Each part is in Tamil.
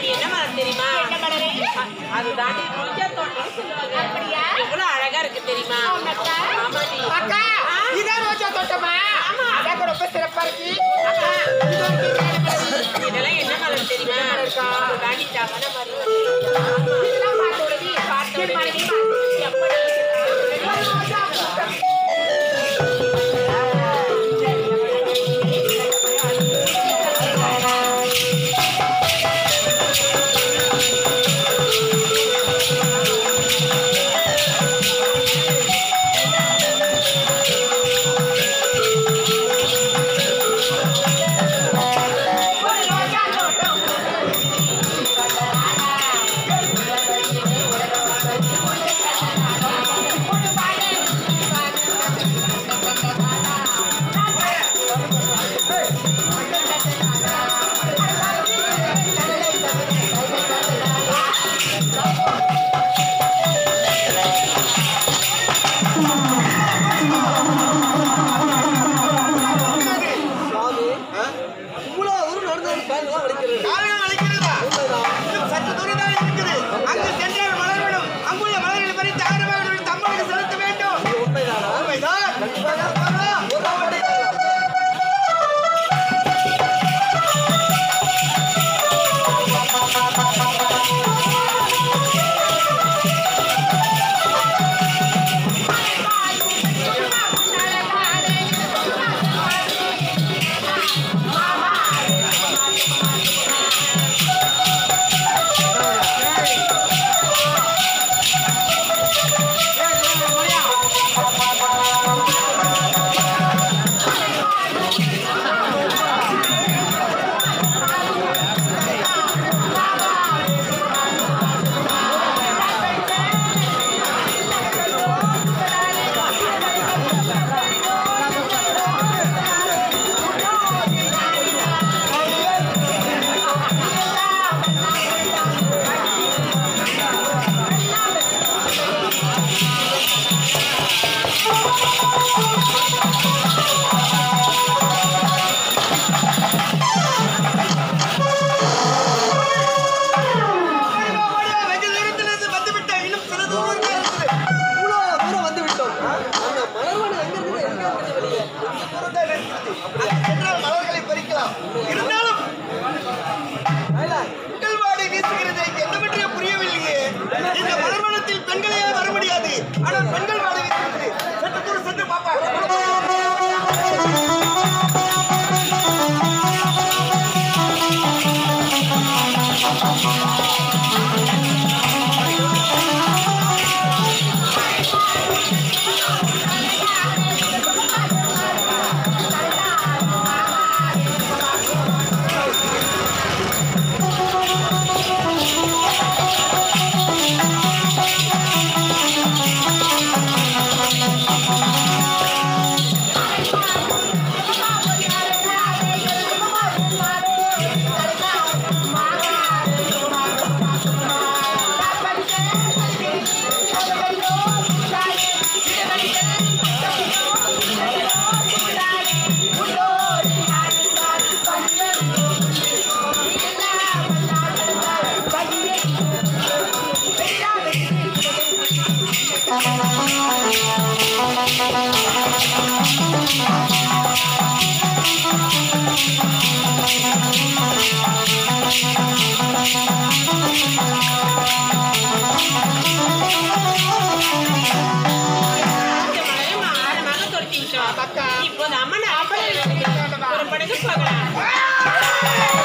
என்ன மலர் தெரியுமா என்ன மலரு? அது தாண்டி ரோஜா தோட்டம் சொல்லுவாங்க அப்படியா? எவ்வளவு அழகா இருக்கு தெரியுமா ஆமாக்கா. ஆமாடி அக்கா இதான் ரோஜா தோட்டமா அதான் ரொம்ப சிறப்பா இருக்கு அக்கா இது ஒரு தீர்க்கான மலர். இதெல்லாம் என்ன மலர் தெரியுமா அது தாண்டி தவண மலர் இதெல்லாம் பார்த்த உடனே என் மனதில் எப்படி ரோஜா தோட்டம். ஒரு ரோஜா தோட்டம் இவ்வளவு தூரம் நடந்து வந்து காலெல்லாம் வலிக்கிறது. காரணம் அளிக்கிறதா இன்னும் சற்று தூரம் தான் இருக்குது அங்கு சென்றால் மலர்விடும் அங்குள்ள மலர்களை பறித்து ஆரம்பம் தம்மனுக்கு செலுத்த வேண்டும் இது உண்மைதானா? உண்மைதான் கண்டிப்பாக வரலாம். ஒரு வாட்டி கேட்கலாம். ஓடிவா, ஓடிவா, வெகு தூரத்திலிருந்து வந்துவிட்டோம். இன்னும் சில தூரம் தான் இருக்குது. இவ்வளவு தூரம் வந்து விட்டோம். அந்த மலர்வனம் எங்க இருக்குது? எங்க இருக்குது வெளியே? கொஞ்ச தூரம் தான் இருக்குது. அங்கு சென்றால் மலர்களை பறிக்கலாம் இருந்தாலும் லைலா, உங்கள் வாடை வீசுகிறது என்னவென்றே புரியவில்லையே இந்த மலர்வனத்தில் பெண்களையே வர முடியாது ஆனால் பெண்கள் வாடை வீசுகிறது சற்று தூரம் சென்று பாப்பா இந்த மலரை ஆழமாக தொடுத்து விட்டோம் இப்போது அம்மன் ஒரு படகு போகலாம்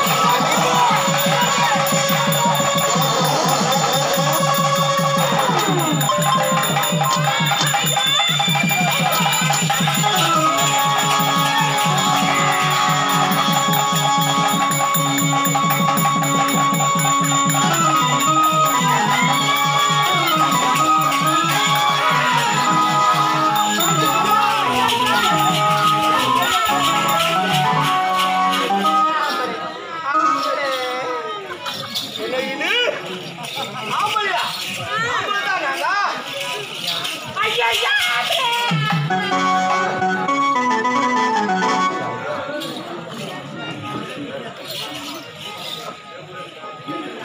என்ன இது ஆம்பளையா ஆம்பளைதானாடா?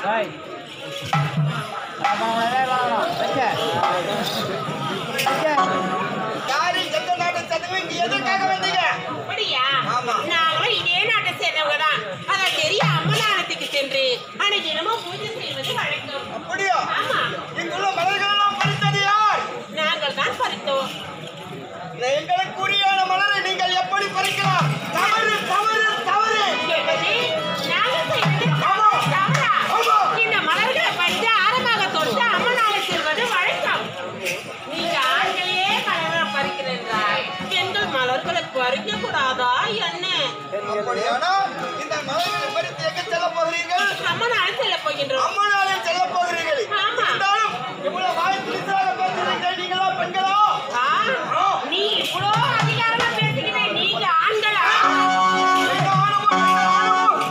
யாரு எந்த நாட்டை சேர்ந்தவங்க இங்க எதற்காக வந்தீங்க அப்படியா ஆமா. நாங்களும் இதே நாட்டை சேர்ந்தவங்க தான் அதான் பெரிய அம்மனாலயத்துக்கு சென்று அன்னைக்கு என்னமோ பூஜை செய்வது வழக்கம் அப்படியா ஆமா இங்குள்ள மலர்களெல்லாம் பறித்தது யார் நாங்கள் தான் பறித்தோம் எங்களுக்கு உரியான மலரை நீங்கள் எப்படி பறிக்கலாம் தவறு தவறு தவறு எப்படி? நாங்கள் செய்வது ஆமா. தவறா? ஆமா. இந்த மலர்களை பறித்து ஆரமாக தொட்டு அம்மனாலை செல்வது வழக்கம் நீங்க ஆண்களையே மலர்களை பறிக்கிறீர்கள் பெண்கள் மலர்களை பறிக்க கூடாதா என்ன அப்படியானால் இந்த மலர்களை பறித்து எங்க செல்ல போகிறீர்கள் அம்மனாலை செல்ல போகின்றோம் அம்மனாலயம் செல்ல போகிறீர்கள் ஆமா. இருந்தாலும் இவ்வளவு வாய் துணிச்சலாக பேசுகிறீர்கள் நீங்களா பெண்களா ஆ, நீ இவ்வளோ அதிகாரமா பேசுகிறே நீங்க ஆண்களா நீங்க ஆணவம், நீங்க ஆணவம்.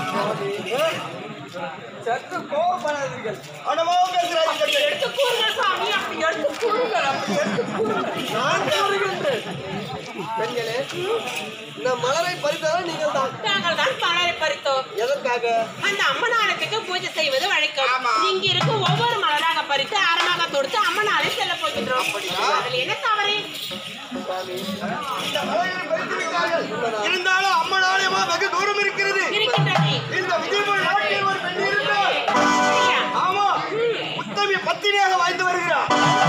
சற்று கோவப்படாதீர்கள் ஆணவமாக பேசுகிறார்கள் எடுத்து கூறுங்கள் சாமி அப்படி எடுத்து கூறுங்கள் அப்படி எடுத்து கூறுங்கள் நான் கூறுகின்றேன் பெண்களே இந்த மலரை பறித்ததால் நீங்கள் தான் நாங்கள் தான் மலரை பறித்தோம் எதற்காக அந்த அம்மனாலயத்துக்கு பூஜை செய்வது வழக்கம் ஆமா. இங்க இருக்கும் ஒவ்வொரு மலராக பறித்து ஆரமாக தொடுத்து அம்மனாலை செல்ல போகின்றோம் அப்படியா? அதில் என்ன தவறு இந்த மலர்களை பறித்து விட்டார்கள் இருந்தாலும் அம்மனாலயமா வெகு தூரம் இருக்கிறது இருக்கின்றது இந்த விஜயபுரம் நாட்டில் ஒரு பெண் இருக்கிறார் அப்படியா? ஆமா உத்தமி பத்தினியாக வாழ்ந்து வருகிறார்